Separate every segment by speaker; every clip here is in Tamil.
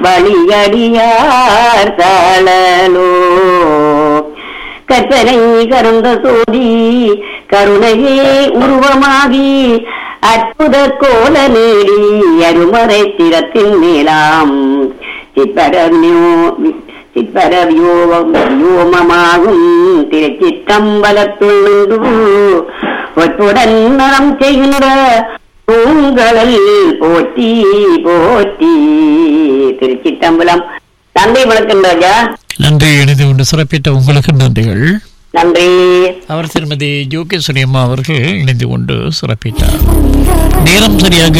Speaker 1: வழியடியார் தாளலோ கற்பனை கருந்த சோதி கருணையே உருவமாகி அற்புத கோல நேடி அருமறை திறத்தின் மேலாம் சிற்பரவியோ சிற்பரவியோகம் யோமமாகும் திருச்சிற்றம்பலத்துள் நின்று ஒற்றுடன் நலம் செய்கின்ற பூங்கழல் போற்றி போற்றி திருச்சிற்றம்பலம் தந்தை வணக்கம் ராஜா
Speaker 2: நன்றி இணைந்து கொண்டு சிறப்பித்த உங்களுக்கு நன்றிகள்
Speaker 1: நன்றி
Speaker 2: அவர் திருமதி ஜோகேஸ்வரி அம்மா அவர்கள் இணைந்து கொண்டு சிறப்பித்தார் நேரம் சரியாக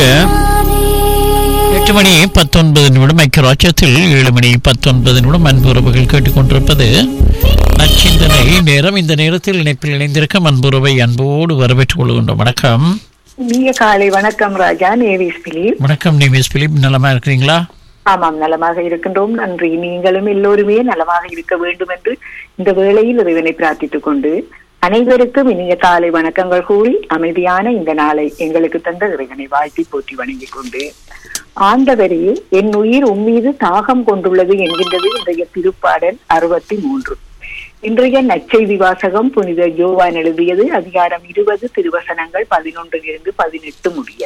Speaker 2: எட்டு மணி பத்தொன்பது நிமிடம் ஐக்கியராட்சத்தில் ஏழு மணி பத்தொன்பது நிமிடம் அன்பு உறவுகள் கேட்டுக்கொண்டிருப்பது நச்சிந்தனை நேரம் இந்த நேரத்தில் இணைப்பில் இணைந்திருக்கும் அன்புறவை அன்போடு வரவேற்றுக் கொள்கின்றோம் வணக்கம்
Speaker 3: இனிய காலை வணக்கம் ராஜா நேவிஸ் பிலிப்
Speaker 2: வணக்கம் நிமிஸ் பிலிப் நலமா இருக்கிறீங்களா
Speaker 3: ஆமாம் நலமாக இருக்கின்றோம் நன்றி நீங்களும் எல்லோருமே நலமாக இருக்க வேண்டும் என்று இந்த வேளையில் இறைவனை பிரார்த்தித்துக் கொண்டு அனைவருக்கும் இனிய காலை வணக்கங்கள் கூறி அமைதியான இந்த நாளை எங்களுக்கு தந்த இறைவனை வாழ்த்தி போற்றி வணங்கிக் கொண்டு ஆண்டவரே என் உயிர் உம்மீது தாகம் கொண்டுள்ளது என்கின்றது இன்றைய திருப்பாடல் அறுபத்தி மூன்று இன்றைய நற்செய்தி வாசகம் புனித யோவான் எழுதியது அதிகாரம் இருபது திருவசனங்கள் பதினொன்றிலிருந்து பதினெட்டு முடிய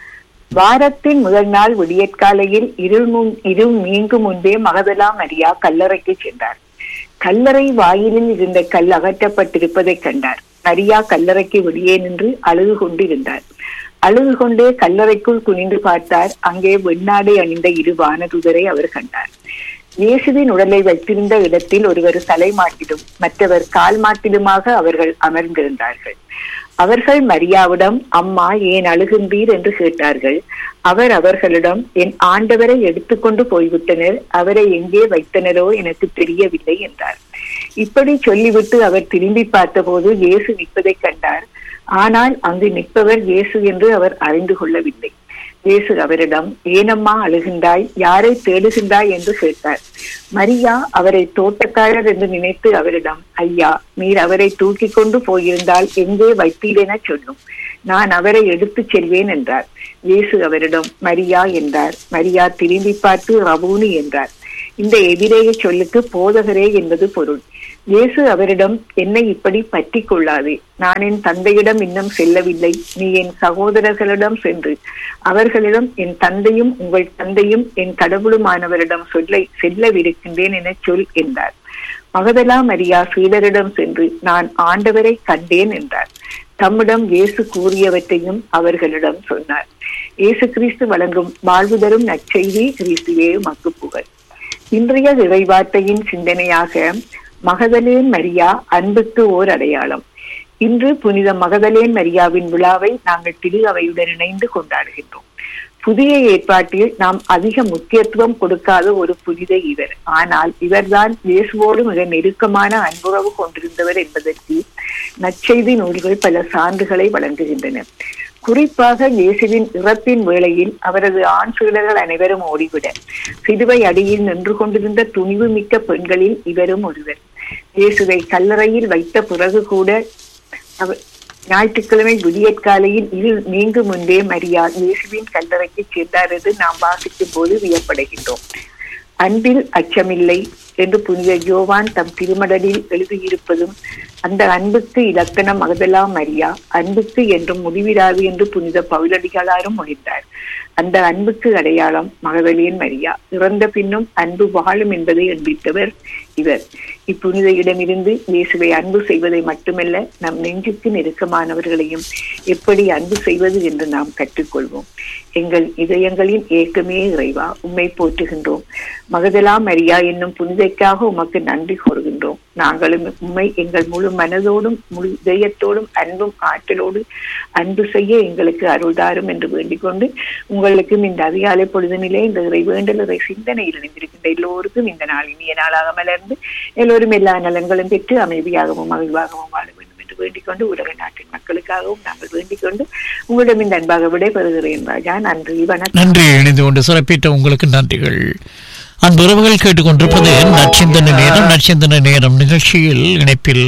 Speaker 3: வாரத்தின் முதல் நாள் விடியற்காலையில் இருள் முன் இருள் நீங்கும் முன்பே மகதலா மரியா கல்லறைக்கு சென்றார் கல்லறை வாயிலில் இருந்த கல் அகற்றப்பட்டிருப்பதைக் கண்டார் மரியா கல்லறைக்கு வெளியே நின்று அழுது கொண்டிருந்தார் அழுது கொண்டே கல்லறைக்குள் குனிந்து பார்த்தார் அங்கே வெண்ணாடை அணிந்த இரு வானதுதரை அவர் கண்டார் இயேசுவின் உடலை வைத்திருந்த இடத்தில் ஒருவர் தலை மாட்டிலும் மற்றவர் கால் மாட்டிலுமாக அவர்கள் அமர்ந்திருந்தார்கள் அவர்கள் மரியாவிடம் அம்மா ஏன் அழுகின்றீர் என்று கேட்டார்கள் அவர் அவர்களிடம் என் ஆண்டவரை எடுத்துக்கொண்டு போய்விட்டனர் அவரை எங்கே வைத்தனரோ எனக்கு தெரியவில்லை என்றார் இப்படி சொல்லிவிட்டு அவர் திரும்பி பார்த்தபோது இயேசு நிற்பதைக் கண்டார் ஆனால் அங்கு நிற்பவர் இயேசு என்று அவர் அறிந்து கொள்ளவில்லை இயேசு அவரிடம் ஏனம்மா அழுகின்றாய் யாரை தேடுகின்றாய் என்று கேட்டார் மரியா அவரை தோட்டக்காரர் என்று நினைத்து அவரிடம் ஐயா நீர் அவரை தூக்கி கொண்டு போயிருந்தால் எங்கே வைத்தீரென சொல்லும் நான் அவரை எடுத்துச் செல்வேன் என்றார் இயேசு அவரிடம் மரியா என்றார் மரியா திரும்பி பார்த்து ரபூனி என்றார் இந்த எதிரேய சொல்லுக்கு போதகரே என்பது பொருள் இயேசு அவரிடம் என்னை இப்படி பற்றி கொள்ளாதே நான் என் தந்தையிடம் இன்னும் செல்லவில்லை நீ என் சகோதரர்களிடம் சென்று அவர்களிடம் என் தந்தையும் உங்கள் தந்தையும் என் கடவுளுமானவரிடம் சொல்ல செல்லவிருக்கின்றேன் என சொல் என்றார் மகதலா மரியா சீடரிடம் சென்று நான் ஆண்டவரை கண்டேன் என்றார் தம்மிடம் இயேசு கூறியவற்றையும் அவர்களிடம் சொன்னார் இயேசு கிறிஸ்து வழங்கும் வாழ்வு தரும் நற்செய்தி கிறிஸ்துவே மக்கு புகழ் இன்றைய இறைவார்த்தையின் சிந்தனையாக மகதலேன் மரியா அன்புக்கு ஓர் அடையாளம் இன்று புனித மகதலேன் மரியாவின் விழாவை நாங்கள் திரு அவையுடன் இணைந்து கொண்டாடுகின்றோம் புதிய ஏற்பாட்டில் நாம் அதிக முக்கியத்துவம் கொடுக்காத ஒரு புனித இவர் ஆனால் இவர்தான் இயேசுவோடு மிக நெருக்கமான அன்புறவு கொண்டிருந்தவர் என்பதற்கு நற்செய்தி நூல்கள் பல சான்றுகளை வழங்குகின்றன குறிப்பாக இயேசுவின் இறப்பின் வேளையில் அவரது ஆண் சீடர்கள் அனைவரும் ஓடிவிட சிலுவை அடியில் நின்று கொண்டிருந்த துணிவு மிக்க பெண்களில் இவரும் ஒருவர் இயேசுவை கல்லறையில் வைத்த பிறகு கூட அவர் ஞாயிற்றுக்கிழமை விடியற்காலையில் இரு நீங்கு முன்பே மரியா இயேசுவின் கல்லறைக்கு சென்றார் என்று நாம் வாசிக்கும் போது வியப்படைகின்றோம் அன்பில் அச்சமில்லை என்று புனித யோவான் தம் திருமடலில் எழுதியிருப்பதும் அந்த அன்புக்கு இலக்கணம் மகதலாம் மரியா அன்புக்கு என்றும் முடிவிடாது என்று புனித பவுலடிகளாரும் மொழிந்தார் அந்த அன்புக்கு அடையாளம் மகதலியன் மரியா இறந்த பின்னும் அன்பு வாழும் என்பதை எண்பித்தவர் இவர் இப்புனித இடமிருந்து இயேசுவை அன்பு செய்வதை மட்டுமல்ல நம் நெஞ்சுக்கு நெருக்கமானவர்களையும் எப்படி அன்பு செய்வது என்று நாம் கற்றுக்கொள்வோம் எங்கள் இதயங்களின் ஏக்கமே இறைவா உம்மை போற்றுகின்றோம் மகதலா மரியா என்னும் புனிதைக்காக உமக்கு நன்றி கூறுகின்றோம் நாங்களும் உண்மை எங்கள் முழு மனதோடும் முழு இதயத்தோடும் அன்பும் ஆற்றலோடு அன்பு செய்ய எங்களுக்கு அருள்தாரும் என்று வேண்டிக் கொண்டு உங்களுக்கும் இந்த அதிகாலை பொழுதுநிலை இந்த இறை வேண்டல் இறை சிந்தனையில் இணைந்திருக்கின்ற எல்லோருக்கும் இந்த நாள் இனிய நாளாக மலர்ந்து எல்லோரும் எல்லா நலன்களும் பெற்று அமைதியாகவும் மகிழ்வாகவும் வாழ வேண்டும் என்று வேண்டிக் கொண்டு உலக நாட்டின் மக்களுக்காகவும் நாங்கள் வேண்டிக் கொண்டு உங்களிடம் இந்த அன்பாக விடைபெறுகிறேன் ராஜா நன்றி வணக்கம்
Speaker 2: நன்றி இணைந்து கொண்டு சிறப்பித்த உங்களுக்கு நன்றிகள் அன்பு உறவுகள் கேட்டுக்கொண்டிருப்பது நற்சிந்தனை நேரம் நற்சிந்தனை நேரம் நிகழ்ச்சியில் இணைப்பில்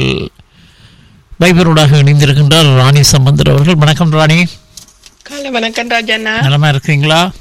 Speaker 2: வைபரோடாக இணைந்திருக்கின்றார் ராணி சம்பந்தர் அவர்கள் வணக்கம் ராணி
Speaker 4: காலை வணக்கம் ராஜண்ணா
Speaker 2: நலமா இருக்கிறீங்களா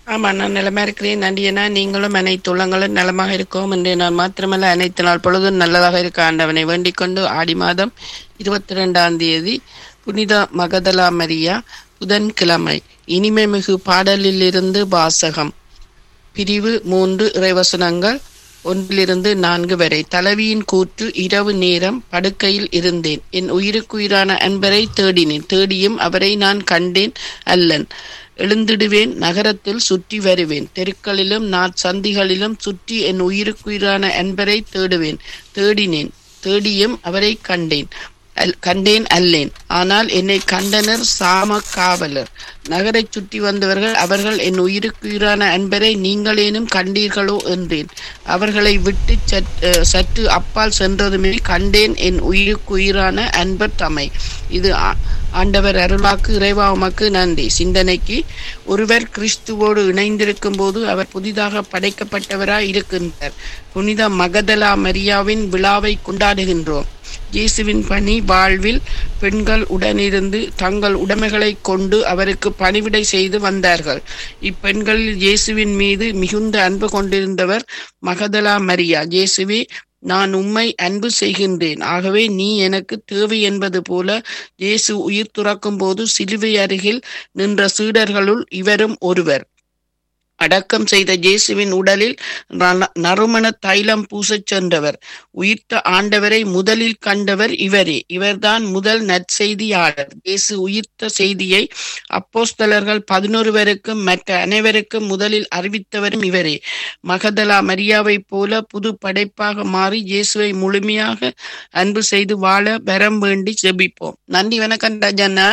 Speaker 4: ஆமா நான் நலமா இருக்கிறேன் நன்றியனா நீங்களும் அனைத்து உள்ளங்களும் நலமாக இருக்கோம் என்று நான் மாத்திரமல்ல அனைத்து நாள் பொழுதும் நல்லதாக இருக்க ஆண்டவனை வேண்டிக் கொண்டு ஆடி மாதம் இருபத்தி ரெண்டாம் தேதி புனித மகதலா மரியா புதன்கிழமை இனிமை மிகு பாடலிலிருந்து வாசகம் பிரிவு மூன்று இறைவசனங்கள் ஒன்றிலிருந்து நான்கு வரை தலைவியின் கூற்று இரவு நேரம் படுக்கையில் இருந்தேன் என் உயிருக்குயிரான அன்பரை தேடினேன் தேடியும் அவரை நான் கண்டேன் அல்லன் எழுந்திடுவேன் நகரத்தில் சுற்றி வருவேன் தெருக்களிலும் நாட் சந்திகளிலும் சுற்றி என் உயிருக்குயிரான அன்பரை தேடுவேன் தேடினேன் தேடியும் அவரை கண்டேன் அல்- கண்டேன் அல்லேன் ஆனால் என்னை கண்டனர் சாம காவலர் நகரைச் சுற்றி வந்தவர்கள் அவர்கள் என் உயிருக்குயிரான அன்பரை நீங்களேனும் கண்டீர்களோ என்றேன் அவர்களை விட்டு சற்- அஹ் சற்று அப்பால் சென்றதுமே கண்டேன் என் உயிருக்குயிரான அன்பர் தம்மை இது ஆ- ஆண்டவர் அருளாக்கு இறைவா உமக்கு நன்றி சிந்தனைக்கு ஒருவர் கிறிஸ்துவோடு இணைந்திருக்கும் போது அவர் புதிதாக படைக்கப்பட்டவராய் இருக்கின்றார் புனித மகதலா மரியாவின் விழாவை கொண்டாடுகின்றோம் இயேசுவின் பணி வாழ்வில் பெண்கள் உடனிருந்து தங்கள் உடைமைகளை கொண்டு அவருக்கு பணிவிடை செய்து வந்தார்கள் இப்பெண்களில் இயேசுவின் மீது மிகுந்த அன்பு கொண்டிருந்தவர் மகதலா மரியா இயேசுவே நான் உம்மை அன்பு செய்கின்றேன் ஆகவே நீ எனக்கு தேவை என்பது போல இயேசு உயிர் துறக்கும் போது சிலுவை அருகில் நின்ற சீடர்களுள் இவரும் ஒருவர் அடக்கம் செய்த இயேசுவின் உடலில் நன- நறுமண தைலம் பூசச் சென்றவர் உயிர்த்த ஆண்டவரை முதலில் கண்டவர் இவரே இவர்தான் முதல் நற்செய்தியாளர் இயேசு உயிர்த்த செய்தியை அப்போஸ்தலர்கள் பதினொருவருக்கும் மற்ற அனைவருக்கும் முதலில் அறிவித்தவரும் இவரே மகதலா மரியாவைப் போல புது படைப்பாக மாறி இயேசுவை முழுமையாக அன்பு செய்து வாழ வரம் வேண்டி ஜெபிப்போம் நன்றி வணக்கம் ராஜண்ணா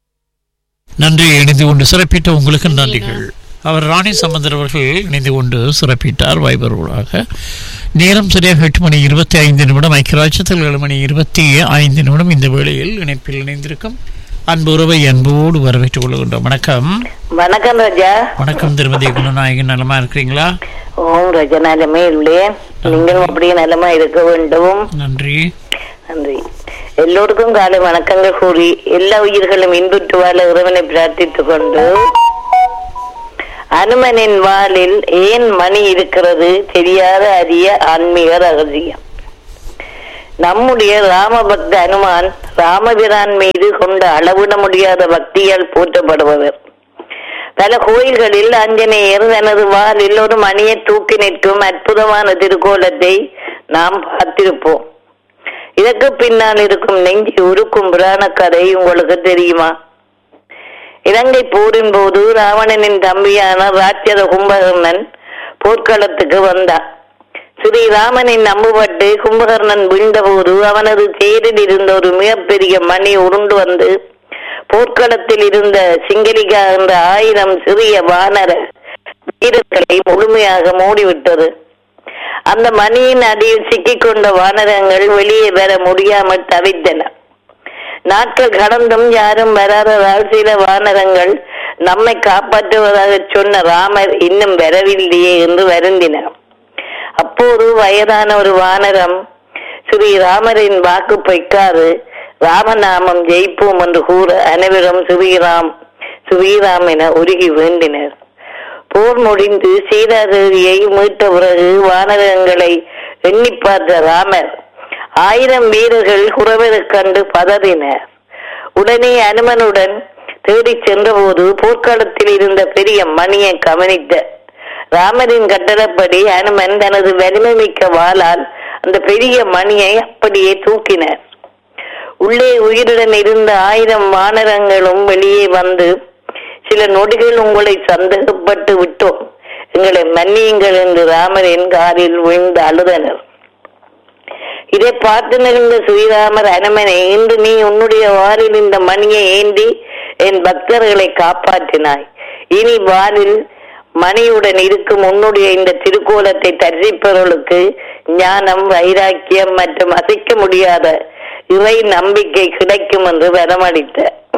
Speaker 2: நன்றி இணைந்து கொண்டு சிறப்பித்த உங்களுக்கு நன்றிகள் அவர் ராணி சம்பந்தர் அவர்கள் இணைந்து கொண்டு சிறப்பித்தார் வைபரோடாக நேரம் சரியாக எட்டு மணி இருபத்தி ஐந்து நிமிடம் ஐக்கியராட்சத்தில் ஏழு மணி இருபத்தி ஐந்து நிமிடம் இந்த வேளையில் இணைப்பில் இணைந்திருக்கும் அன்பு உறவை அன்போடு வரவேற்றுக் கொள்கின்றோம் வணக்கம்
Speaker 1: வணக்கம் ராஜா
Speaker 2: வணக்கம் திருமதி குணநாயகன் நலமா இருக்கிறீங்களா
Speaker 1: ஓம் ராஜா நலமே உள்ளேன் நீங்களும் அப்படியே நலமா இருக்க வேண்டும்
Speaker 2: நன்றி
Speaker 1: நன்றி எல்லோருக்கும் காலை வணக்கங்கள் கூறி எல்லா உயிர்களும் இன்புற்று வாழ இறைவனை பிரார்த்தித்துக் கொண்டு அனுமனின் வாளில் ஏன் மணி இருக்கிறது தெரியாத அரிய ஆன்மீக ரகசியம் நம்முடைய ராமபக்த அனுமான் ராமபிரான் மீது கொண்ட அளவிட முடியாத பக்தியால் போற்றப்படுபவர் பல கோயில்களில் ஆஞ்சநேயர் தனது வாளில் ஒரு மணியை தூக்கி நிற்கும் அற்புதமான திருக்கோலத்தை நாம் பார்த்திருப்போம் இதற்கு பின்னால் இருக்கும் நெஞ்சி உருக்கும் புராண கதை உங்களுக்கு தெரியுமா இலங்கை போரின் போது ராவணனின் தம்பியான ராட்சத கும்பகர்ணன் போர்க்களத்துக்கு வந்தான் ஸ்ரீராமனின் நம்புபட்டு கும்பகர்ணன் வீழ்ந்தபோது அவனது தேரில் இருந்த ஒரு மிகப்பெரிய மணி உருண்டு வந்து போர்க்களத்தில் இருந்த சிங்கலிகா என்ற ஆயிரம் சிறிய வானர வீரர்களை முழுமையாக மூடிவிட்டது அந்த மணியின் அடியில் சிக்கிக்கொண்ட வானரங்கள் வெளியே வர முடியாமல் தவித்தன நாட்கள் கடந்தும் யாரும் வராததால் சில வானரங்கள் நம்மை காப்பாற்றுவதாக சொன்ன ராமர் இன்னும் வரவில்லையே என்று வருந்தினர் அப்போது வயதான ஒரு வானரம் ஸ்ரீ ராமரின் வாக்கு பொய்க்காது ராமநாமம் ஜெயிப்போம் என்று கூற அனைவரும் ஸ்ரீராம் ஸ்ரீராம் என உருகி வேண்டினர் போர் முடிந்து சீதாதேவியை மீட்ட பிறகு வானரங்களை எண்ணி பார்த்த ராமர் ஆயிரம் வீரர்கள் குறவரைக் கண்டு பதறினர் உடனே அனுமனுடன் தேடிச் சென்றபோது போர்க்களத்தில் இருந்த பெரிய மணியை கவனித்த ராமரின் கட்டளப்படி அனுமன் தனது வலிமை மிக்க வாளால் அந்த பெரிய மணியை அப்படியே தூக்கினர் உள்ளே உயிருடன் இருந்த ஆயிரம் வானரங்களும் வெளியே வந்து சில நொடிகள் உங்களை சந்தேகப்பட்டு விட்டோம் எங்களை மன்னியுங்கள் என்று ராமரின் காலில் விழுந்து அழுதனர் இதை பார்த்து நிகழ்ந்த ஸ்ரீராமர் அனுமனை இன்று நீ உன்னுடைய வாலில் இந்த மணியை ஏந்தி என் பக்தர்களை காப்பாற்றினாய் இனி வாலில் மணியுடன் இருக்கும் உன்னுடைய இந்த திருக்கோலத்தை தரிசிப்பவர்களுக்கு ஞானம் வைராக்கியம் மற்றும் அசைக்க முடியாத இறை நம்பிக்கை கிடைக்கும் என்று வரமளித்த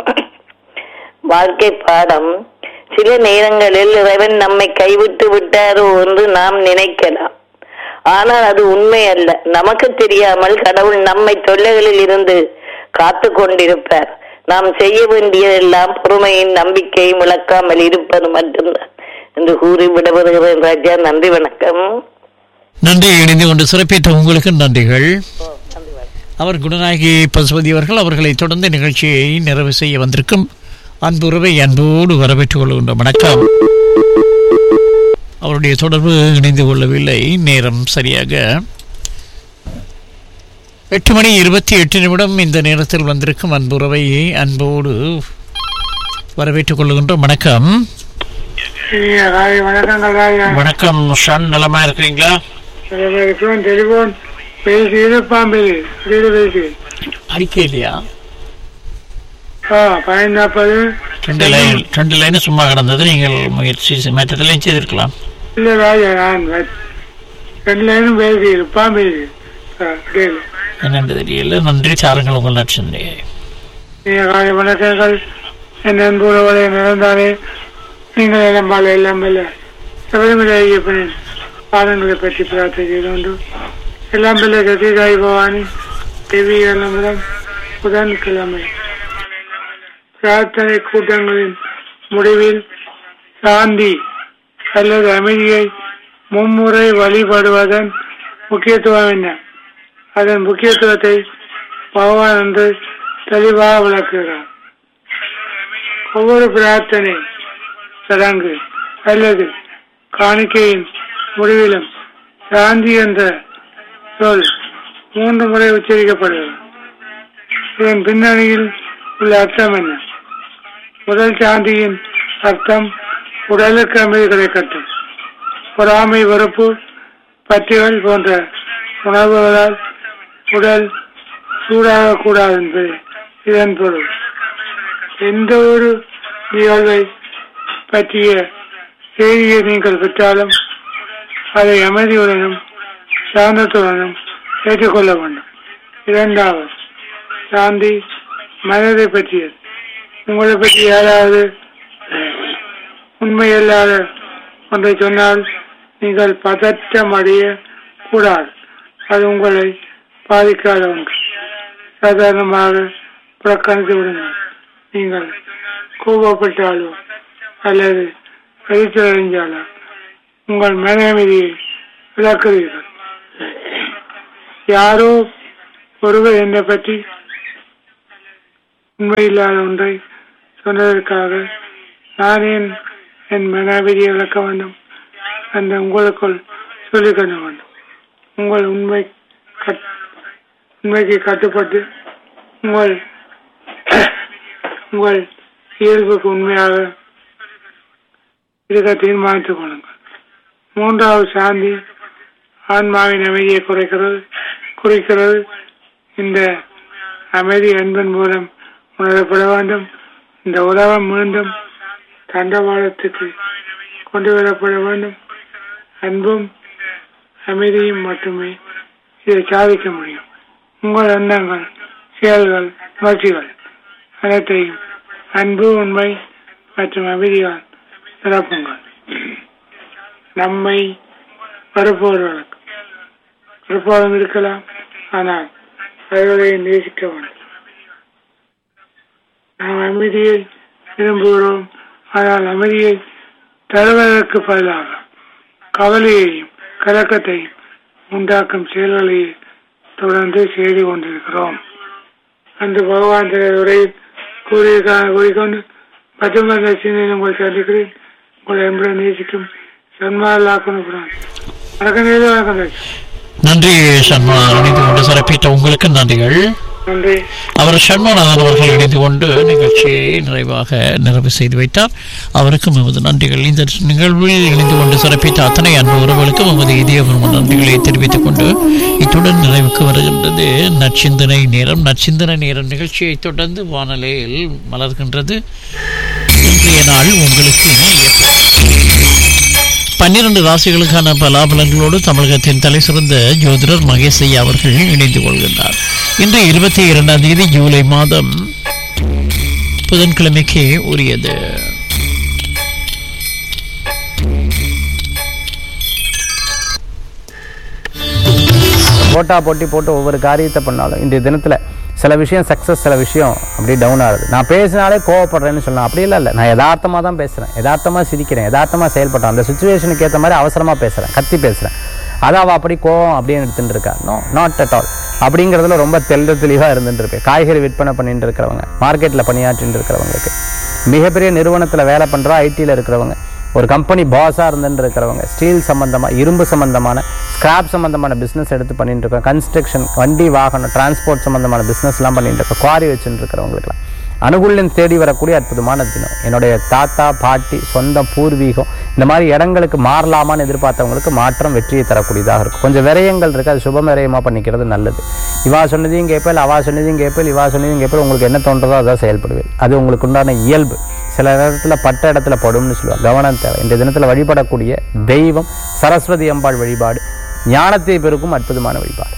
Speaker 1: வாழ்க்கை பாடம் சில நேரங்களில் இறைவன் நம்மை கைவிட்டு விட்டாரோ என்று நாம் நினைக்கலாம் ஆனால் அது உண்மை அல்ல நமக்கு தெரியாமல் கடவுள் நம்மை தொல்லைகளில் இருந்து காத்து கொண்டிருப்பார் நாம் செய்ய வேண்டியதெல்லாம் பொறுமையின் நம்பிக்கையும் இழக்காமல் இருப்பது மட்டும்தான் என்று கூறி விடைபெறுகிறேன் ராஜா நன்றி வணக்கம்
Speaker 2: நன்றி இணைந்து கொண்டு சிறப்பித்த உங்களுக்கு நன்றிகள் அவர் குணநாயகி பசுபதி அவர்கள் அவர்களை தொடர்ந்து நிகழ்ச்சியை நிறைவு செய்ய வந்திருக்கும் அன்புறவை அன்போடு வரவேற்றுக் கொள்கின்ற வணக்கம் அவருடைய தொடர்பு இணைந்து கொள்ளவில்லை நேரம் சரியாக எட்டு மணி இருபத்தி எட்டு நிமிடம் இந்த நேரத்தில் வந்திருக்கும் அன்புறவை அன்போடு வரவேற்றுக் கொள்கின்றோம் வணக்கம்
Speaker 5: ஐயா, காலை வணக்கங்கள் ஐயா.
Speaker 2: வணக்கம் ஷான் நலமா இருக்கிறீங்களா
Speaker 5: டெலிபோன் டெலிபோன் பேசி இருப்பாம்பு பேசி
Speaker 2: அறிக்கை இல்லையா
Speaker 5: ஆ பதினஞ்சு நாற்பது
Speaker 2: ரெண்டு லைன் ரெண்டு லைன் சும்மா கிடந்தது நீங்கள் முயற்சி செ- மற்றதெல்லாம் செய்திருக்கலாம்
Speaker 5: இல்லை ராஜா நான் வ- ரெண்டு லைனும் பேசி இருப்பான் பேசி டெய்லி
Speaker 2: என்னென்று தெரியல நன்றி சாருங்கள் உங்கள் நட்சத்திரே
Speaker 5: நீங்க காலை வணக்கங்கள் என் அன்புறவரை நடந்தாலே நீங்கள் எல்லாம் எல்லாம் வல்ல சபரிமலை ஐயப்பனின் பாதங்களை பற்றி பிரார்த்தனை செய்து கொண்டு எல்லாம் வல்ல கதிகாய் பவானி தேவி எல்லாம் புதன்கிழமை பிரார்த்தனை கூட்டங்களின் முடிவில் சாந்தி அல்லது அமைதியை மும்முறை வழிபடுவதன் முக்கியத்துவம் என்ன அதன் முக்கியத்துவத்தை பகவான் என்று தெளிவாக விளக்குகிறார் ஒவ்வொரு பிரார்த்தனை சடங்கு அல்லது காணிக்கையின் முடிவிலும் சாந்தி என்ற சொல் மூன்று முறை உச்சரிக்கப்படுகிறது இதன் பின்னணியில் உள்ள அர்த்தம் என்ன முதல் சாந்தியின் அர்த்தம் உடலுக்கு அமைதி கிடைக்கட்டும் பொறாமை வெறுப்பு பற்றுகள் போன்ற உணர்வுகளால் உடல் சூடாக கூடாது என்பது இதன் பொருள் எந்த ஒரு நிகழ்வை பற்றிய செய்தியை நீங்கள் பெற்றாலும் அதை அமைதியுடனும் சாந்தத்துடனும் ஏற்றுக்கொள்ள வேண்டும் இரண்டாவது சாந்தி மனதை பற்றியது உங்களை பற்றி யாராவது உண்மையில்லாத ஒன்றை சொன்னால் நீங்கள் பதற்றம் அடைய கூடாது அது உங்களை பாதிக்காத ஒன்று சாதாரணமாக புறக்கணித்து விடுங்கள் நீங்கள் கோபப்பட்டாலோ அல்லது எரிச்சலடைஞ்சாலோ உங்கள் மனநிலையை விளக்குவீர்கள் யாரோ ஒருவர் என்னை பற்றி உண்மையில்லாத ஒன்றை சொன்னதற்காக நான் ஏன் என் மனவிதியை விளக்க வேண்டும் அந்த உங்களுக்குள் சொல்லிக் கொள்ள வேண்டும் உங்கள் உண்மை கட்- உண்மைக்கு கட்டுப்பட்டு உங்கள் உங்கள் இயல்புக்கு உண்மையாக இருக்க தீர்மானித்துக் கொள்ளுங்கள் மூன்றாவது சாந்தி ஆன்மாவின் அமைதியை குறைக்கிறது குறிக்கிறது இந்த அமைதி அன்பின் மூலம் உணரப்பட வேண்டும் இந்த உலகம் மீண்டும் தண்டவாளத்துக்கு கொண்டு வரப்பட வேண்டும் அன்பும் அமைதியும் மட்டுமே இதை சாதிக்க முடியும் உங்கள் எண்ணங்கள் செயல்கள் உணர்ச்சிகள் அனைத்தையும் அன்பு உண்மை மற்றும் அமைதியால் நிரப்புங்கள் நம்மை வருப்பவர்களுக்கு விருப்பம் இருக்கலாம் ஆனால் அவர்களை நேசிக்க வேண்டும் நாம் அமைதியை விரும்புகிறோம் ஆனால் அமைதியை தருவதற்கு பதிலாக கவலையையும் கலக்கத்தையும் உண்டாக்கும் செயல்களையே தொடர்ந்து செய்து கொண்டிருக்கிறோம் அன்று பகவான் தனது உரையில் கூறியிருக்காக கூறிக்கொண்டு பத்தொன்பது சிந்தனை உங்களை சந்திக்கிறேன் உங்களை என்பதை நேசிக்கும் சன்மாலாக்கணும் வணக்கம் நேரு, வணக்கம் ராஜா.
Speaker 2: நன்றி சண்மா இணைந்து கொண்டு சிறப்பித்த உங்களுக்கு நன்றிகள்
Speaker 5: நன்றி
Speaker 2: அவர் சண்முகநாதன் அவர்கள் இணைந்து கொண்டு நிகழ்ச்சியை நிறைவாக நிறைவு செய்து வைத்தார் அவருக்கும் எமது நன்றிகள் இந்த நிகழ்வில் இணைந்து கொண்டு சிறப்பித்த அத்தனை அன்பு உறவுகளுக்கும் எமது இதயபூர்வ நன்றிகளை தெரிவித்துக் கொண்டு இத்துடன் நிறைவுக்கு வருகின்றது நற்சிந்தனை நேரம் நற்சிந்தனை நேரம் நிகழ்ச்சியை தொடர்ந்து வானொலியில் மலர்கின்றது இன்றைய நாள் உங்களுக்கு பன்னிரண்டு ராசிகளுக்கான பலாபலங்களோடு தமிழகத்தின் தலை சிறந்த ஜோதிடர் மகேஷ் ஐயா அவர்கள் இணைந்து கொள்கின்றார் இன்று இருபத்தி இரண்டாம் தேதி ஜூலை மாதம் புதன்கிழமைக்கு உரியது
Speaker 6: போட்டா போட்டி போட்டு ஒவ்வொரு காரியத்தை பண்ணாலும் இன்றைய தினத்தில் சில விஷயம் சக்ஸஸ் சில விஷயம் அப்படியே டவுன் ஆகுது நான் பேசினாலே கோவப்படுறேன்னு சொல்லலாம் அப்படி இல்லை இல்லை நான் யதார்த்தமாக தான் பேசுகிறேன் யதார்த்தமாக சிரிக்கிறேன் யதார்த்தமாக செயல்படுறேன் அந்த சுச்சுவேஷனுக்கு ஏற்ற மாதிரி அவசரமாக பேசுகிறேன் கத்தி பேசுகிறேன் அதை அவள் அப்படி கோவம் அப்படின்னு எடுத்துட்டு இருக்கா நோ நாட் அட் ஆல் அப்படிங்கிறதுல ரொம்ப தெள்ள தெளிவாக இருந்துட்டு இருப்பேன் காய்கறி விற்பனை பண்ணிட்டு இருக்கிறவங்க மார்க்கெட்டில் பணியாற்றிட்டு இருக்கிறவங்களுக்கு மிகப்பெரிய நிறுவனத்தில் வேலை பண்ணுறா ஐடியில் இருக்கிறவங்க ஒரு கம்பெனி பாஸாக இருந்துட்டு இருக்கிறவங்க ஸ்டீல் சம்மந்தமாக இரும்பு சம்மந்தமான ஸ்கிராப் சம்மந்தமான பிஸ்னஸ் எடுத்து பண்ணிட்டு இருக்கோம் கன்ஸ்ட்ரக்ஷன் வண்டி வாகனம் டிரான்ஸ்போர்ட் சம்மந்தமான பிஸ்னஸ்லாம் பண்ணிட்டு இருக்கோம் குவாரி வச்சுட்டு இருக்கிறவங்களுக்குலாம் அனுகூல்யம் தேடி வரக்கூடிய அற்புதமான தினம் என்னுடைய தாத்தா பாட்டி சொந்தம் பூர்வீகம் இந்த மாதிரி இடங்களுக்கு மாறலாமான்னு எதிர்பார்த்தவங்களுக்கு மாற்றம் வெற்றியை தரக்கூடியதாக இருக்கும் கொஞ்சம் விரயங்கள் இருக்குது அது சுப விரயமாக பண்ணிக்கிறது நல்லது இவா சொன்னதையும் கேட்பேன் அவா சொன்னதையும் கேட்பேன் இவா சொன்னதையும் கேட்பேன் உங்களுக்கு என்ன தோன்றதோ அதான் செயல்படுவேன் அது உங்களுக்கு உண்டான இயல்பு சில நேரத்துல பட்ட இடத்துல படும்னு சொல்லுவாங்க கவனம் தேவை இந்த தினத்துல வழிபடக்கூடிய தெய்வம் சரஸ்வதி அம்பாள் வழிபாடு ஞானத்தை பெருக்கும் அற்புதமான வழிபாடு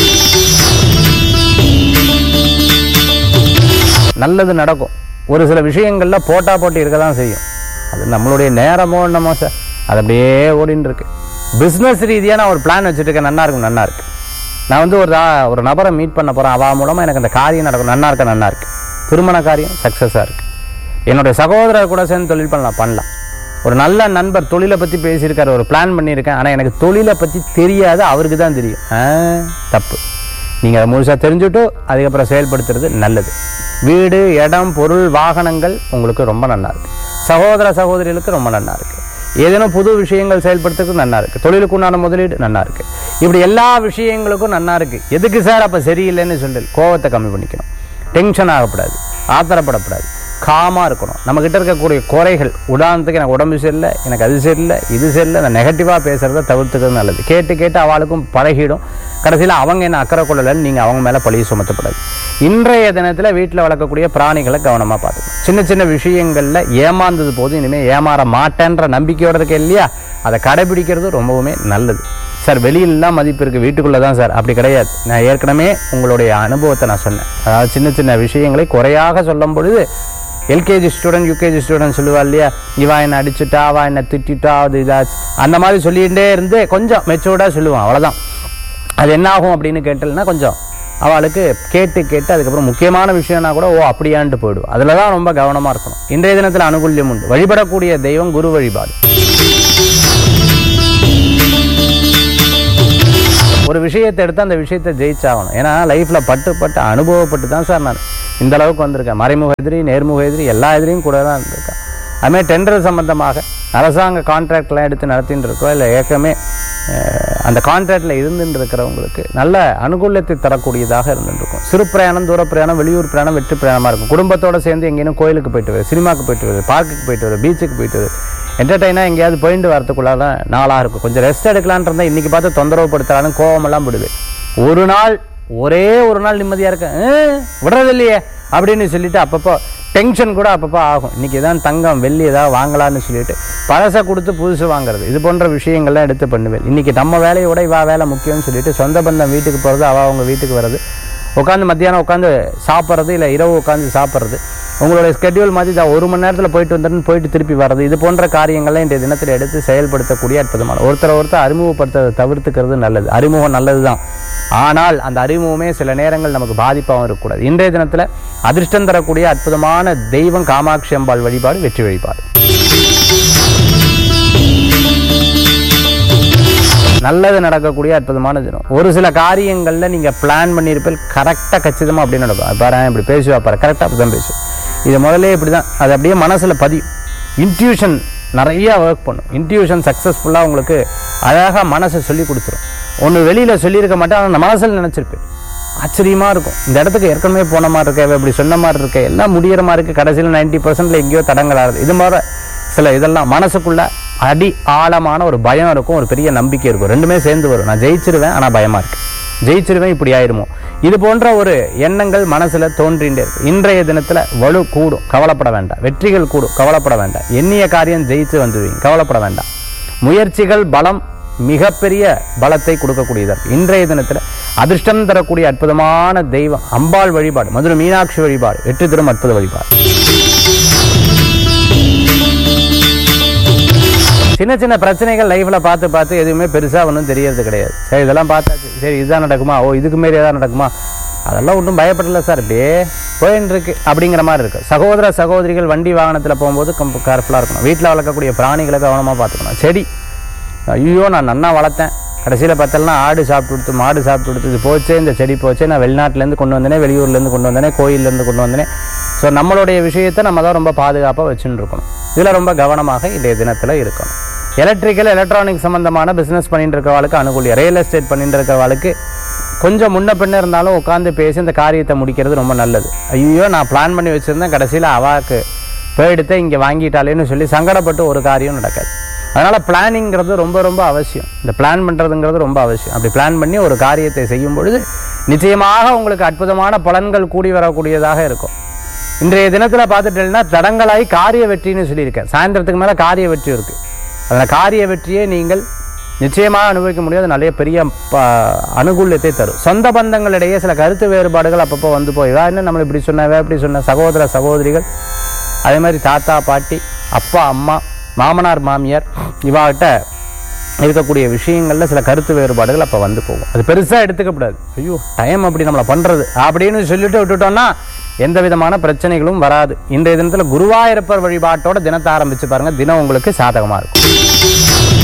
Speaker 6: நல்லது நடக்கும் ஒரு சில விஷயங்கள்ல போட்டா போட்டி இருக்க தான் செய்யும் அது நம்மளுடைய நேரமோ என்னமோ சார் அது அப்படியே ஓடின்னு இருக்கு பிஸ்னஸ் ரீதியாக நான் ஒரு பிளான் வச்சுட்டு இருக்கேன் நல்லா இருக்கும் நல்லா இருக்கு நான் வந்து ஒரு ஆ- ஒரு நபரை மீட் பண்ண போறேன் அவ மூலமா எனக்கு அந்த காரியம் நடக்கும் நல்லா இருக்க நல்லா இருக்கு திருமண காரியம் சக்ஸஸாக இருக்கு என்னுடைய சகோதரர் கூட சேர்ந்து தொழில் பண்ணலாம் பண்ணலாம் ஒரு நல்ல நண்பர் தொழிலை பற்றி பேசியிருக்காரு ஒரு பிளான் பண்ணியிருக்கேன் ஆனால் எனக்கு தொழிலை பற்றி தெரியாது அவருக்கு தான் தெரியும் ஆ, தப்பு நீங்கள் அதை முழுசாக தெரிஞ்சுட்டு அதுக்கப்புறம் செயல்படுத்துறது நல்லது வீடு இடம் பொருள் வாகனங்கள் உங்களுக்கு ரொம்ப நல்லா இருக்கு சகோதர சகோதரிகளுக்கு ரொம்ப நல்லா இருக்கு ஏதேனும் புது விஷயங்கள் செயல்படுத்துறதுக்கு நல்லா இருக்கு தொழிலுக்கு உண்டான முதலீடு நல்லா இருக்கு இப்படி எல்லா விஷயங்களுக்கும் நல்லா இருக்கு எதுக்கு சார் அப்போ சரியில்லைன்னு சொல்லி கோவத்தை கம்மி பண்ணிக்கணும் டென்ஷன் ஆகக்கூடாது ஆத்திரப்படக்கூடாது காமாக இருக்கணும் நம்மக்கிட்ட இருக்கக்கூடிய குறைகள் உதாரணத்துக்கு எனக்கு உடம்பு சரியில்லை எனக்கு அது சரியில்லை இது சரியில்லை நான் நெகட்டிவாக பேசுகிறத தவிர்த்துக்கிறது நல்லது கேட்டு கேட்டு அவளுக்கும் பழகிடும் கடைசியில் அவங்க என்ன அக்கறை கொள்ளலைன்னு நீங்கள் அவங்க மேலே பழிய சுமத்தப்படாது இன்றைய தினத்தில் வீட்டில் வளர்க்கக்கூடிய பிராணிகளை கவனமாக பார்த்துக்கணும் சின்ன சின்ன விஷயங்களில் ஏமாந்தது போது இனிமேல் ஏமாற மாட்டேன்ற நம்பிக்கையோட இருக்க இல்லையா அதை கடைபிடிக்கிறது ரொம்பவுமே நல்லது சார் வெளியிலலாம் மதிப்பு இருக்குது வீட்டுக்குள்ளே தான் சார் அப்படி கிடையாது நான் ஏற்கனவே உங்களுடைய அனுபவத்தை நான் சொன்னேன் அதாவது சின்ன சின்ன விஷயங்களை குறையாக சொல்லும் பொழுது எல்கேஜி ஸ்டூடெண்ட் யூகேஜி ஸ்டூடெண்ட் சொல்லுவா இல்லையா இவா என்ன அடிச்சுட்டா அவா என்ன திட்டிட்டா அது இதாச்சு அந்த மாதிரி சொல்லிகிட்டே இருந்து கொஞ்சம் மெச்சூர்டாக சொல்லுவான் அவ்வளோதான் அது என்ன ஆகும் அப்படின்னு கேட்டல்னா கொஞ்சம் அவளுக்கு கேட்டு கேட்டு அதுக்கப்புறம் முக்கியமான விஷயம்னா கூட ஓ அப்படியான்ட்டு போயிடும் அதில் தான் ரொம்ப கவனமாக இருக்கணும் இன்றைய தினத்தில் அனுகூல்யம் உண்டு வழிபடக்கூடிய தெய்வம் குரு வழிபாடு ஒரு விஷயத்தை எடுத்து அந்த விஷயத்தை ஜெயிச்சாகணும் ஏன்னா லைஃப்பில் பட்டு பட்டு அனுபவப்பட்டு தான் சார் நான் இந்த அளவுக்கு வந்திருக்கேன் மறைமுக எதிரி நேர்முக எதிரி எல்லா எதிரியும் கூட தான் இருந்திருக்கேன் அதுமாதிரி டெண்டர் சம்பந்தமாக அரசாங்க கான்ட்ராக்ட்லாம் எடுத்து நடத்தின்னு இருக்கோம் இல்லை ஏற்கனவே அஹ், அந்த கான்ட்ராக்டில் இருந்துட்டு இருக்கிறவங்களுக்கு நல்ல அனுகூலத்தை தரக்கூடியதாக இருந்துட்டு இருக்கும் சிறு பிரயாணம் தூர பிரயாணம் வெளியூர் பிரயாணம் வெற்றி பிரயாணமாக இருக்கும் குடும்பத்தோட சேர்ந்து எங்கேயும் கோயிலுக்கு போயிட்டு வருது சினிமாக்கு போயிட்டு வருது பார்க்குக்கு போயிட்டு வருது பீச்சுக்கு போயிட்டு வருது என்டர்டைனாக எங்கேயாவது போயிட்டு வரதுக்குள்ளால நாளாக இருக்கும் கொஞ்சம் ரெஸ்ட் எடுக்கலான்னு இருந்தால் இன்றைக்கி பார்த்து தொந்தரவு படுத்தலான்னு கோவமெல்லாம் விடுது ஒரு நாள் ஒரே ஒரு நாள் நிம்மதியாக இருக்கேன் விடுறது இல்லையே அப்படின்னு சொல்லிட்டு அப்பப்போ டென்ஷன் கூட அப்பப்போ ஆகும் இன்றைக்கி தான் தங்கம் வெள்ளி ஏதாவது வாங்கலாம்னு சொல்லிட்டு பழசை கொடுத்து புதுசு வாங்குறது இது போன்ற விஷயங்கள்லாம் எடுத்து பண்ணுவேன் இன்றைக்கி நம்ம வேலையோட இவா வேலை முக்கியம்னு சொல்லிட்டு சொந்த பந்தம் வீட்டுக்கு போகிறது அவள் அவங்க வீட்டுக்கு வர்றது உட்காந்து மத்தியானம் உட்காந்து சாப்பிட்றது இல்லை இரவு உட்காந்து சாப்பிட்றது உங்களுடைய ஸ்கெட்யூல் மாதிரி தான் ஒரு மணி நேரத்தில் போயிட்டு வந்துட்டு போயிட்டு திருப்பி வர்றது இது போன்ற காரியங்கள்லாம் இன்றைய தினத்தில் எடுத்து செயல்படுத்தக்கூடிய அற்புதமான ஒருத்தரை ஒருத்தர் அறிமுகப்படுத்துறதை தவிர்த்துக்கிறது நல்லது அறிமுகம் நல்லது தான் ஆனால் அந்த அறிமுகமே சில நேரங்கள் நமக்கு பாதிப்பாகவும் இருக்கக்கூடாது இன்றைய தினத்தில் அதிர்ஷ்டம் தரக்கூடிய அற்புதமான தெய்வம் காமாட்சி அம்பாள் வழிபாடு வெற்றி வழிபாடு நல்லது நடக்கக்கூடிய அற்புதமான தினம் ஒரு சில காரியங்கள்ல நீங்க பிளான் பண்ணியிருப்பீங்க கரெக்டாக கச்சிதமா அப்படி நடக்கும் பாரு இப்படி பேசுவா பாரு கரெக்டாக அப்படி தான் பேசும் இது முதல்ல இப்படி தான் அது அப்படியே மனசுல பதியும் இன்ட்யூஷன் நிறைய ஒர்க் பண்ணும் இன்ட்யூஷன் சக்ஸஸ்ஃபுல்லாக உங்களுக்கு அழகாக மனசை சொல்லி கொடுத்துரும் ஒன்று வெளியில் சொல்லியிருக்க மாட்டேன் ஆனால் நான் மனசில் நினச்சிருப்பேன் ஆச்சரியமா இருக்கும் இந்த இடத்துக்கு ஏற்கனவே போன மாதிரி இருக்க இவ இப்படி சொன்ன மாதிரி இருக்க எல்லாம் முடியிற மாதிரி இருக்கு கடைசியில் நைன்டி பர்சன்ட்ல எங்கேயோ தடங்கள் ஆகுது இது மாதிரி சில இதெல்லாம் மனசுக்குள்ள அடி ஆழமான ஒரு பயம் இருக்கும் ஒரு பெரிய நம்பிக்கை இருக்கும் ரெண்டுமே சேர்ந்து வரும் நான் ஜெயிச்சிருவேன் ஆனால் பயமா இருக்கு ஜெயிச்சிருவேன் இப்படி ஆயிருமோ இது போன்ற ஒரு எண்ணங்கள் மனசுல தோன்றின்றே இருக்கு இன்றைய தினத்துல வலு கூடும் கவலைப்பட வேண்டாம் வெற்றிகள் கூடும் கவலைப்பட வேண்டாம் எண்ணிய காரியம் ஜெயிச்சு வந்துடுவீங்க கவலைப்பட வேண்டாம் முயற்சிகள் பலம் மிகப்பெரிய பலத்தை கொடுக்கக்கூடியது இன்றைய தினத்துல அதிர்ஷ்டம் தரக்கூடிய அற்புதமான தெய்வம் அம்பாள் வழிபாடு மதுரை மீனாட்சி வழிபாடு வெற்றி தரும் அற்புத வழிபாடு சின்ன சின்ன பிரச்சனைகள் லைஃப்ல பார்த்து பார்த்து எதுவுமே பெருசா ஒன்றும் தெரியறது கிடையாது சரி இதெல்லாம் பார்த்தாச்சு சரி இதுதான் நடக்குமா ஓ இதுக்கு மாரி ஏதாவது நடக்குமா அதெல்லாம் ஒன்றும் பயப்படல சார் இப்படியே போயின்னு இருக்கு அப்படிங்கிற மாதிரி இருக்கு சகோதர சகோதரிகள் வண்டி வாகனத்தில் போகும்போது கம்ப கேர்ஃபுல்லாக இருக்கணும் வீட்டில் வளர்க்கக்கூடிய பிராணிகளை கவனமாக பார்த்துக்கணும் செடி ஐயோ நான் நன்னா வளர்த்தேன் கடைசியில் பார்த்தோம்னா ஆடு சாப்பிட்டு கொடுத்து மாடு சாப்பிட்டு கொடுத்து இது போச்சே இந்த செடி போச்சே நான் வெளிநாட்டிலேருந்து கொண்டு வந்தேனே வெளியூர்லேருந்து கொண்டு வந்தேனே கோயிலேருந்து கொண்டு வந்தேனே ஸோ நம்மளுடைய விஷயத்தை நம்ம தான் ரொம்ப பாதுகாப்பாக வச்சுன்னு இருக்கணும் இதில் ரொம்ப கவனமாக இன்றைய தினத்தில் இருக்கணும் எலக்ட்ரிக்கல் எலக்ட்ரானிக் சம்மந்தமான பிஸ்னஸ் பண்ணிட்டு இருக்கிறவாளுக்கு அனுகூலியம் ரியல் எஸ்டேட் பண்ணிட்டு இருக்கிறவாளுக்கு கொஞ்சம் முன்ன பின்ன இருந்தாலும் உட்காந்து பேசி இந்த காரியத்தை முடிக்கிறது ரொம்ப நல்லது ஐயோ நான் பிளான் பண்ணி வச்சுருந்தேன் கடைசியில் அவாக்கு போயிடுத்து இங்கே வாங்கிட்டாலேன்னு சொல்லி சங்கடப்பட்டு ஒரு காரியம் நடக்காது அதனால் பிளானிங்கிறது ரொம்ப ரொம்ப அவசியம் இந்த பிளான் பண்ணுறதுங்கிறது ரொம்ப அவசியம் அப்படி பிளான் பண்ணி ஒரு காரியத்தை செய்யும் பொழுது நிச்சயமாக உங்களுக்கு அற்புதமான பலன்கள் கூடி வரக்கூடியதாக இருக்கும் இன்றைய தினத்தில் பார்த்துட்டீங்கன்னா தடங்களாய் காரிய வெற்றின்னு சொல்லியிருக்கேன் சாயந்தரத்துக்கு மேலே காரிய வெற்றி இருக்குது அதில் காரிய வெற்றியை நீங்கள் நிச்சயமாக அனுபவிக்க முடியாது நிறைய பெரிய ப- அனுகூல்யத்தை தரும் சொந்த பந்தங்களிடையே சில கருத்து வேறுபாடுகள் அப்பப்போ வந்து போய் இவா என்ன நம்மளை இப்படி சொன்ன இவ இப்படி சொன்ன சகோதர சகோதரிகள் அதே மாதிரி தாத்தா பாட்டி அப்பா அம்மா மாமனார் மாமியார் இவாகிட்ட இருக்கக்கூடிய விஷயங்கள்ல சில கருத்து வேறுபாடுகள் அப்போ வந்து போகும் அது பெருசாக எடுத்துக்கப்படாது ஐயோ டைம் அப்படி நம்மளை பண்ணுறது அப்படின்னு சொல்லிட்டு விட்டுட்டோம்னா எந்த விதமான பிரச்சனைகளும் வராது இன்றைய தினத்தில் குருவாயூரப்பர் வழிபாட்டோட தினத்தை ஆரம்பிச்சு பாருங்க தினம் உங்களுக்கு சாதகமாக இருக்கும்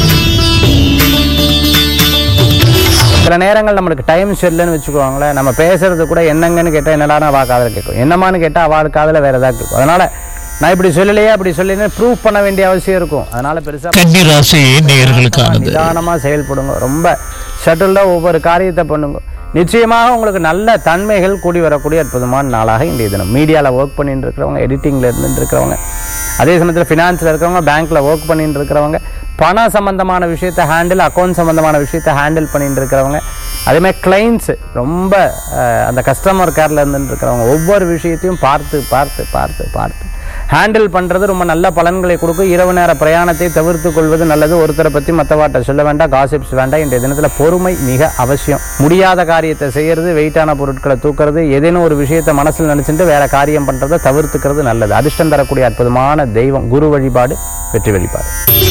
Speaker 6: சில நேரங்கள் நம்மளுக்கு டைம் சரியில்லைன்னு வச்சுக்கோங்களேன் நம்ம பேசுறது கூட என்னங்கன்னு கேட்டால் என்னடான்னு அவா காதில் கேட்கும் என்னமான்னு கேட்டால் அவள் காதில் வேற ஏதாவது கேட்கும் அதனால நான் இப்படி சொல்லலையே அப்படி சொல்லலையே ப்ரூவ் பண்ண வேண்டிய அவசியம் இருக்கும் அதனால பெருசா
Speaker 2: கன்னி ராசி நேயர்களுக்கானது
Speaker 6: நிதானமா செயல்படுங்க ரொம்ப ஷட்டில்டா ஒவ்வொரு காரியத்தை பண்ணுங்க நிச்சயமாக உங்களுக்கு நல்ல தன்மைகள் கூடி வரக்கூடிய அற்புதமான நாளாக இன்றைய தினம் மீடியாவில் ஒர்க் பண்ணிட்டு இருக்கிறவங்க எடிட்டிங்கில் இருந்துட்டு இருக்கிறவங்க அதே சமயத்தில் ஃபினான்ஸில் இருக்கிறவங்க பேங்க்கில் ஒர்க் பண்ணிட்டு இருக்கிறவங்க பண சம்பந்தமான விஷயத்தை ஹேண்டில் அக்கௌண்ட் சம்பந்தமான விஷயத்தை ஹேண்டில் பண்ணிட்டு இருக்கிறவங்க அதே மாதிரி கிளைண்ட்ஸ் ரொம்ப அஹ், அந்த கஸ்டமர் கேரில் இருந்துட்டு இருக்கிறவங்க ஒவ்வொரு விஷயத்தையும் பார்த்து பார்த்து பார்த்து பார்த்து ஹேண்டில் பண்ணுறது ரொம்ப நல்ல பலன்களை கொடுக்கும் இரவு நேர பிரயாணத்தை தவிர்த்து கொள்வது நல்லது ஒருத்தரை பற்றி மற்றவாட்ட சொல்ல வேண்டாம் காசிப்ஸ் வேண்டாம் இன்றைய தினத்தில் பொறுமை மிக அவசியம் முடியாத காரியத்தை செய்யறது வெயிட்டான பொருட்களை தூக்குறது ஏதேனும் ஒரு விஷயத்தை மனசில் நினச்சிட்டு வேற காரியம் பண்ணுறதை தவிர்த்துக்கிறது நல்லது அதிர்ஷ்டம் தரக்கூடிய அற்புதமான தெய்வம் குரு வழிபாடு வெற்றி வழிபாடு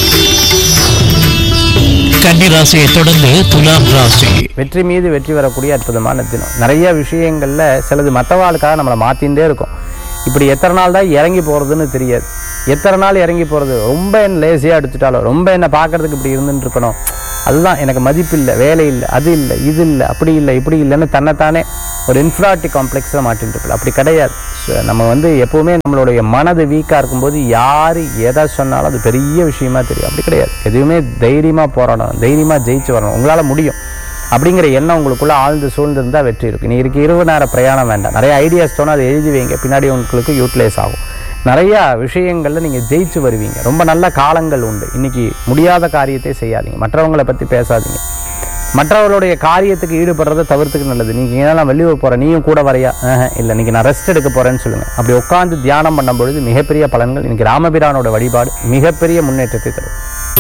Speaker 2: கன்னி ராசியை தொடர்ந்து துலாம் ராசி
Speaker 6: வெற்றி மீது வெற்றி வரக்கூடிய அற்புதமான தினம் நிறைய விஷயங்கள்ல சிலது மற்றவாளுக்காக நம்மளை மாத்தின்றே இருக்கும் இப்படி எத்தனை நாள் தான் இறங்கி போறதுன்னு தெரியாது எத்தனை நாள் இறங்கி போறது ரொம்ப என்ன லேசியாக எடுத்துட்டாலோ ரொம்ப என்ன பார்க்கறதுக்கு இப்படி இருந்துட்டு இருக்கணும் அதுதான் எனக்கு மதிப்பு இல்லை வேலை இல்லை அது இல்லை இது இல்லை அப்படி இல்லை இப்படி இல்லைன்னு தன்னைத்தானே ஒரு இன்ஃப்ராட்டி காம்ப்ளெக்ஸில் மாட்டின்னு இருக்கலாம் அப்படி கிடையாது So, நம்ம வந்து எப்பவுமே நம்மளுடைய மனது வீக்காக இருக்கும்போது யார் எதை சொன்னாலும் அது பெரிய விஷயமா தெரியும் அப்படி கிடையாது எதுவுமே தைரியமாக போராடணும் தைரியமாக ஜெயிச்சு வரணும் உங்களால் முடியும் அப்படிங்கிற எண்ணம் உங்களுக்குள்ள ஆழ்ந்து சூழ்ந்திருந்தா வெற்றி இருக்கு நீ இருக்கு இருபது நேர பிரயாணம் வேண்டாம் நிறைய ஐடியாஸ் தோணும் அதை எழுதி வைங்க பின்னாடி உங்களுக்கு யூட்டிலைஸ் ஆகும் நிறைய விஷயங்கள்ல நீங்க ஜெயிச்சு வருவீங்க ரொம்ப நல்ல காலங்கள் உண்டு இன்னைக்கு முடியாத காரியத்தை செய்யாதீங்க மற்றவங்களை பத்தி பேசாதீங்க மற்றவர்களுடைய காரியத்துக்கு ஈடுபடுறதை தவிர்த்துக்கு நல்லது நீங்க ஏன்னா வெளியூர் போற நீயும் கூட வரையா ஆஹ், இல்ல இன்னைக்கு நான் ரெஸ்ட் எடுக்க போறேன்னு சொல்லுங்க அப்படி உட்கார்ந்து தியானம் பண்ணும் பொழுது மிகப்பெரிய பலன்கள் இன்னைக்கு ராமபிரானோட வழிபாடு மிகப்பெரிய முன்னேற்றத்தை தரும்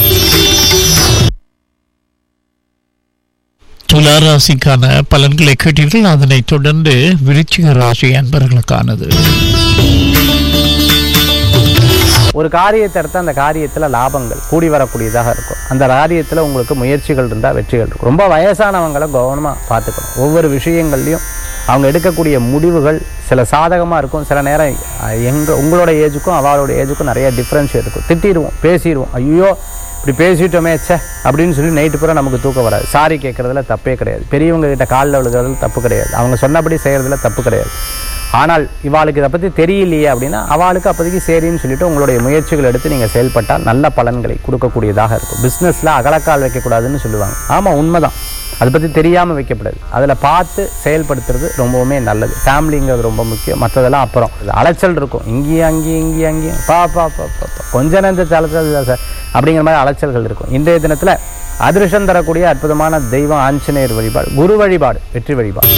Speaker 2: துலா ராசிக்கான பலன்களை கேட்டீர்கள் அதனைத் தொடர்ந்து விருச்சிக ராசி அன்பர்களுக்கானது
Speaker 6: ஒரு காரியத்தை எடுத்து அந்த காரியத்தில் லாபங்கள் கூடி வரக்கூடியதாக இருக்கும் அந்த காரியத்தில் உங்களுக்கு முயற்சிகள் இருந்தால் வெற்றிகள் இருக்கும் ரொம்ப வயசானவங்களை கவனமாக பார்த்துக்கணும் ஒவ்வொரு விஷயங்கள்லையும் அவங்க எடுக்கக்கூடிய முடிவுகள் சில சாதகமாக இருக்கும் சில நேரம் அஹ், எங்க உங்களோட ஏஜுக்கும் அவளோட ஏஜுக்கும் நிறைய டிஃப்ரென்ஸ் இருக்கும் திட்டிடுவோம் பேசிடுவோம் ஐயோ இப்படி பேசிட்டோமே ச்சே அப்படின்னு சொல்லி நைட்டு பூரா நமக்கு தூக்கம் வராது சாரி கேட்குறதுல தப்பே கிடையாது பெரியவங்க கிட்ட காலில் விழுகிறதுல தப்பு கிடையாது அவங்க சொன்னபடி செய்கிறதுல தப்பு கிடையாது ஆனால் இவாளுக்கு இதை பற்றி தெரியலையே அப்படின்னா அவளுக்கு அப்போதைக்கு சரின்னு சொல்லிட்டு உங்களுடைய முயற்சிகள் எடுத்து நீங்கள் செயல்பட்டால் நல்ல பலன்களை கொடுக்கக்கூடியதாக இருக்கும் பிஸ்னஸில் அகலக்கால் வைக்கக்கூடாதுன்னு சொல்லுவாங்க ஆமாம் உண்மைதான் அதை பற்றி தெரியாமல் வைக்கப்படாது அதில் பார்த்து செயல்படுத்துறது ரொம்பவுமே நல்லது ஃபேமிலிங்கிறது ரொம்ப முக்கியம் மற்றதெல்லாம் அப்புறம் இது அலைச்சல் இருக்கும் இங்கேயும் அங்கேயும் இங்கேயும் அங்கேயும் பா பா பா பா பா. கொஞ்ச நேரத்தை அலைச்சல் தான் சார் அப்படிங்கிற மாதிரி அலைச்சல்கள் இருக்கும் இன்றைய தினத்தில் அதிர்ஷ்டம் தரக்கூடிய அற்புதமான தெய்வம் ஆஞ்சநேயர் வழிபாடு குரு வழிபாடு வெற்றி வழிபாடு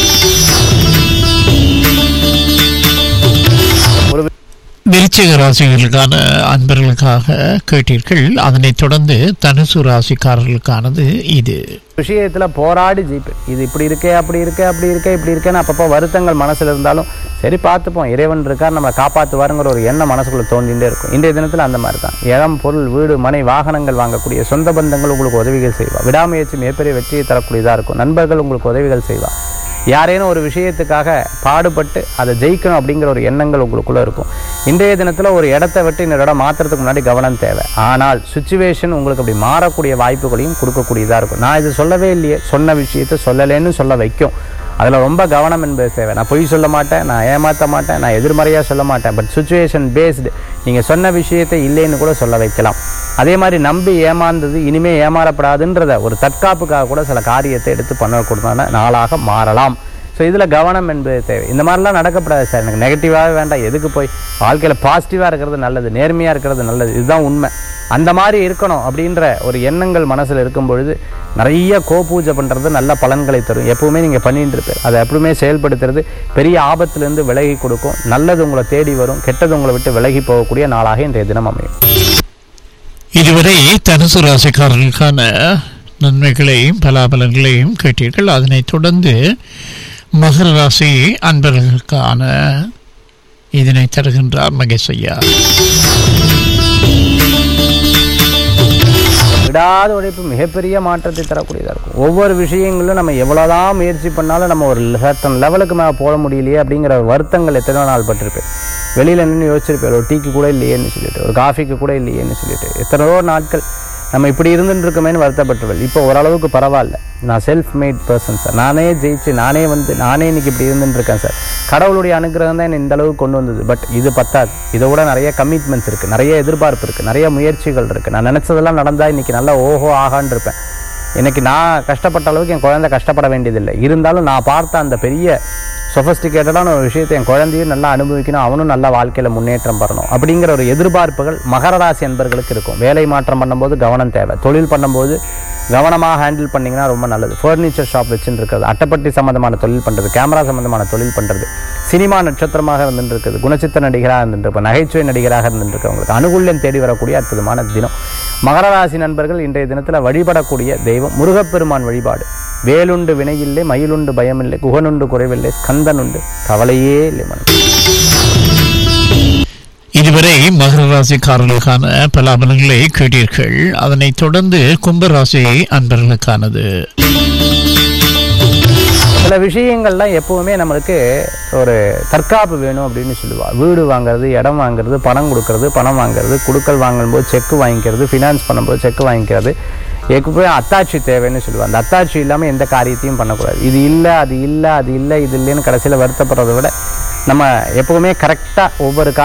Speaker 6: ஒரு
Speaker 2: விருச்சிக ராசிகளுக்கான அன்பர்களுக்காக கேட்டீர்கள் அதனைத் தொடர்ந்து தனுசு ராசிக்காரர்களுக்கானது இது
Speaker 6: விஷயத்துல போராடி ஜெயிப்பு இது இப்படி இருக்கே அப்படி இருக்கே அப்படி இருக்கே இப்படி இருக்கேன்னு அப்பப்போ வருத்தங்கள் மனசுல இருந்தாலும் சரி பார்த்துப்போம் இறைவன் இருக்கார் நம்ம காப்பாற்றுவாருங்கிற ஒரு எண்ணம் மனசுக்குள்ள தோண்டிகிட்டே இருக்கும் இன்றைய தினத்தில் அந்த மாதிரி தான் இடம் பொருள் வீடு மனை வாகனங்கள் வாங்கக்கூடிய சொந்த பந்தங்கள் உங்களுக்கு உதவிகள் செய்வா விடாமுயற்சி மிகப்பெரிய வெற்றியை தரக்கூடியதாக இருக்கும் நண்பர்கள் உங்களுக்கு உதவிகள் செய்வா யாரேனும் ஒரு விஷயத்துக்காக பாடுபட்டு அதை ஜெயிக்கணும் அப்படிங்கிற ஒரு எண்ணங்கள் உங்களுக்குள்ள இருக்கும் இன்றைய தினத்தில் ஒரு இடத்த விட்டு இன்னொரு இடம் மாற்றுறதுக்கு முன்னாடி கவனம் தேவை ஆனால் சுச்சுவேஷன் உங்களுக்கு அப்படி மாறக்கூடிய வாய்ப்புகளையும் கொடுக்கக்கூடியதாக இருக்கும் நான் இது சொல்லவே இல்லையே சொன்ன விஷயத்தை சொல்லலைன்னு சொல்ல வைக்கும் அதில் ரொம்ப கவனம் என்பது தேவை நான் பொய் சொல்ல மாட்டேன் நான் ஏமாற்ற மாட்டேன் நான் எதிர்மறையாக சொல்ல மாட்டேன் பட் சுச்சுவேஷன் பேஸ்டு நீங்கள் சொன்ன விஷயத்தை இல்லைன்னு கூட சொல்ல வைக்கலாம் அதே மாதிரி நம்பி ஏமாந்தது இனிமே ஏமாறப்படாதுன்றத ஒரு தற்காப்புக்காக கூட சில காரியத்தை எடுத்து பண்ணக்கூடியதான நாளாக மாறலாம் ஸோ இதில் கவனம் என்பது தேவை இந்த மாதிரிலாம் நடக்கப்படாது சார் எனக்கு நெகட்டிவாகவே வேண்டாம் எதுக்கு போய் வாழ்க்கையில் பாசிட்டிவாக இருக்கிறது நல்லது நேர்மையாக இருக்கிறது நல்லது இதுதான் உண்மை அந்த மாதிரி இருக்கணும் அப்படின்ற ஒரு எண்ணங்கள் மனசில் இருக்கும் பொழுது நிறைய கோபூஜை பண்ணுறது நல்ல பலன்களை தரும் எப்பவுமே நீங்கள் பண்ணிட்டு இருப்பீர் அதை எப்பவுமே செயல்படுத்துறது பெரிய ஆபத்துலேருந்து விலகி கொடுக்கும் நல்லது உங்களை தேடி வரும் கெட்டது உங்களை விட்டு விலகி போகக்கூடிய நாளாக இன்றைய தினம் அமையும்
Speaker 2: இதுவரை தனுசு ராசிக்காரர்களுக்கான நன்மைகளையும் பலாபலன்களையும் கேட்டீர்கள் அதனைத் தொடர்ந்து மகர ராசி அன்பர்களுக்கான இதனை தருகின்றார் மகேஷ் ஐயா
Speaker 6: விடாத உழைப்பு மிகப்பெரிய மாற்றத்தை தரக்கூடியதாக இருக்கும் ஒவ்வொரு விஷயங்களும் நம்ம எவ்வளோதான் முயற்சி பண்ணாலும் நம்ம ஒரு சர்டன் லெவலுக்கு மேலே போட முடியலையே அப்படிங்கிற வருத்தங்கள் எத்தனையோ நாள் பட்டிருப்பேன் வெளியில் நின்று யோசிச்சிருப்பேன் ஒரு டீக்கு கூட இல்லையேன்னு சொல்லிட்டு ஒரு காஃபிக்கு கூட இல்லையேன்னு சொல்லிட்டு எத்தனையோ நாட்கள் நம்ம இப்படி இருந்துட்டு இருக்கமேன்னு வருத்தப்பட்டுருவேன் இப்போ ஓரளவுக்கு பரவாயில்ல நான் செல்ஃப் மேட் பர்சன் சார் நானே ஜெயிச்சு நானே வந்து நானே இன்னைக்கு இப்படி இருந்துட்டு இருக்கேன் சார் கடவுளுடைய அனுகிரகம் தான் என்னை இந்த அளவுக்கு கொண்டு வந்தது பட் இது பத்தாது இதை விட நிறைய கமிட்மெண்ட்ஸ் இருக்குது நிறைய எதிர்பார்ப்பு இருக்குது நிறைய முயற்சிகள் இருக்குது நான் நினச்சதெல்லாம் நடந்தால் இன்னைக்கு நல்லா ஓஹோ ஆகான்னு இருப்பேன் இன்னைக்கு நான் கஷ்டப்பட்ட அளவுக்கு என் குழந்தை கஷ்டப்பட வேண்டியதில்லை இருந்தாலும் நான் பார்த்த அந்த பெரிய சொஃபஸ்டிகேட்டடான ஒரு விஷயத்தை என் குழந்தையும் நல்லா அனுபவிக்கணும் அவனும் நல்லா வாழ்க்கையில் முன்னேற்றம் பெறணும் அப்படிங்கிற ஒரு எதிர்பார்ப்புகள் மகர ராசி என்பர்களுக்கு இருக்கும் வேலை மாற்றம் பண்ணும்போது கவனம் தேவை தொழில் பண்ணும்போது கவனமாக ஹேண்டில் பண்ணிங்கன்னா ரொம்ப நல்லது ஃபர்னிச்சர் ஷாப் வச்சுட்டு இருக்கிறது அட்டைப்பட்டி சம்மந்தமான தொழில் பண்ணுறது கேமரா சம்மந்தமான தொழில் பண்ணுறது சினிமா நட்சத்திரமாக இருந்துட்டு இருக்குது குணச்சித்த நடிகராக இருந்துட்டு இருப்ப நகைச்சுவை நடிகராக இருந்துட்டு இருக்கவங்களுக்கு அனுகூல்யம் தேடி வரக்கூடிய அற்புதமான தினம் மகர ராசி நண்பர்கள் இன்றைய தினத்தில் வழிபடக்கூடிய தெய்வம் முருகப்பெருமான் வழிபாடு வேலுண்டு வினையில்லை மயிலுண்டு பயமில்லை குகனுண்டு குறைவில்லை ஸ்கந்தனுண்டு கவலையே இல்லை மனம்
Speaker 2: இதுவரை மகர ராசிக்காரர்களுக்கான பலாபலன்களை கேட்டீர்கள் அதனைத் தொடர்ந்து கும்பராசி அன்பர்களுக்கானது
Speaker 6: சில விஷயங்கள்லாம் எப்பவுமே நம்மளுக்கு ஒரு தற்காப்பு வேணும் அப்படின்னு சொல்லுவா வீடு வாங்குறது இடம் வாங்குறது பணம் கொடுக்கறது பணம் வாங்குறது குடுக்கல் வாங்கும்போது செக் வாங்கிக்கிறது ஃபினான்ஸ் பண்ணும்போது செக் வாங்கிக்கிறது எப்பவுமே அத்தாட்சி தேவைன்னு சொல்லுவா அந்த அத்தாட்சி இல்லாமல் எந்த காரியத்தையும் பண்ணக்கூடாது இது இல்லை அது இல்லை அது இல்லை இது இல்லைன்னு கடைசியில் வருத்தப்படுறதை விட நம்ம எப்பவுமே கரெக்டாக ஒவ்வொரு கா